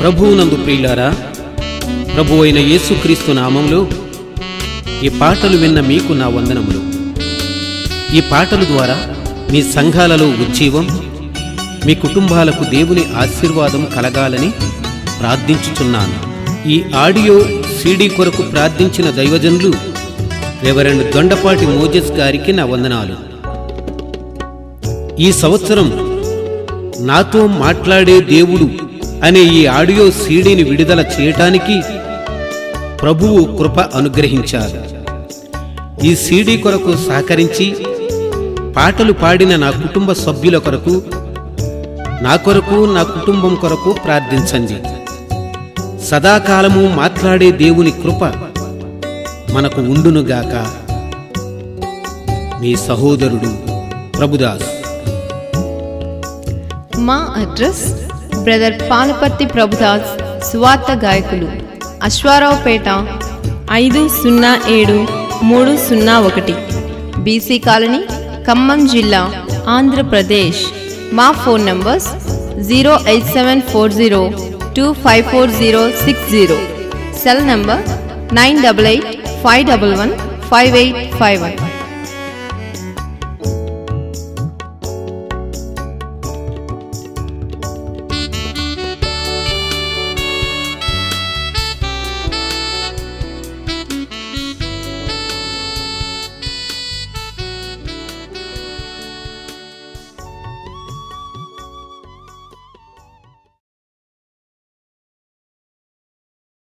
ప్రభువునందు ప్రియులారా ప్రభు అయిన యేసుక్రీస్తు నామంలో ఈ పాటలు విన్న మీకు నా వందనములు ఈ పాటల ద్వారా మీ సంఘాలలో ఉజ్జీవం మీ కుటుంబాలకు దేవుని ఆశీర్వాదం కలగాలని ప్రార్థించుచున్నాను ఈ ఆడియో సీడీ కొరకు ప్రార్థించిన దైవజనులు రెవరెండ్ దొండపాటి మోజెస్ గారికి నా వందనాలు ఈ సంవత్సరం నాతో మాట్లాడే దేవుడు అనే ఈ ఆడియో సీడీని విడుదల చేయటానికి ప్రభువు కృప అనుగ్రహించారు ఈ సీడీ కొరకు సహకరించి పాటలు పాడిన నా కుటుంబ సభ్యుల కొరకు నా కొరకు నా కుటుంబం కొరకు ప్రార్థించండి సదాకాలము మాట్లాడే దేవుని కృప మనకు ఉండునుగాక మీ సహోదరుడు ప్రభుదాస్ మా అడ్రస్ బ్రదర్ పాలపర్తి ప్రభుదాస్ సువార్త గాయకులు అశ్వారావుపేట ఐదు సున్నా ఏడు మూడు సున్నా ఒకటి బీసీ కాలనీ ఖమ్మం జిల్లా ఆంధ్రప్రదేశ్ మా phone numbers zero eight seven four zero two five four zero six zero cell number nine double eight five double one five eight five one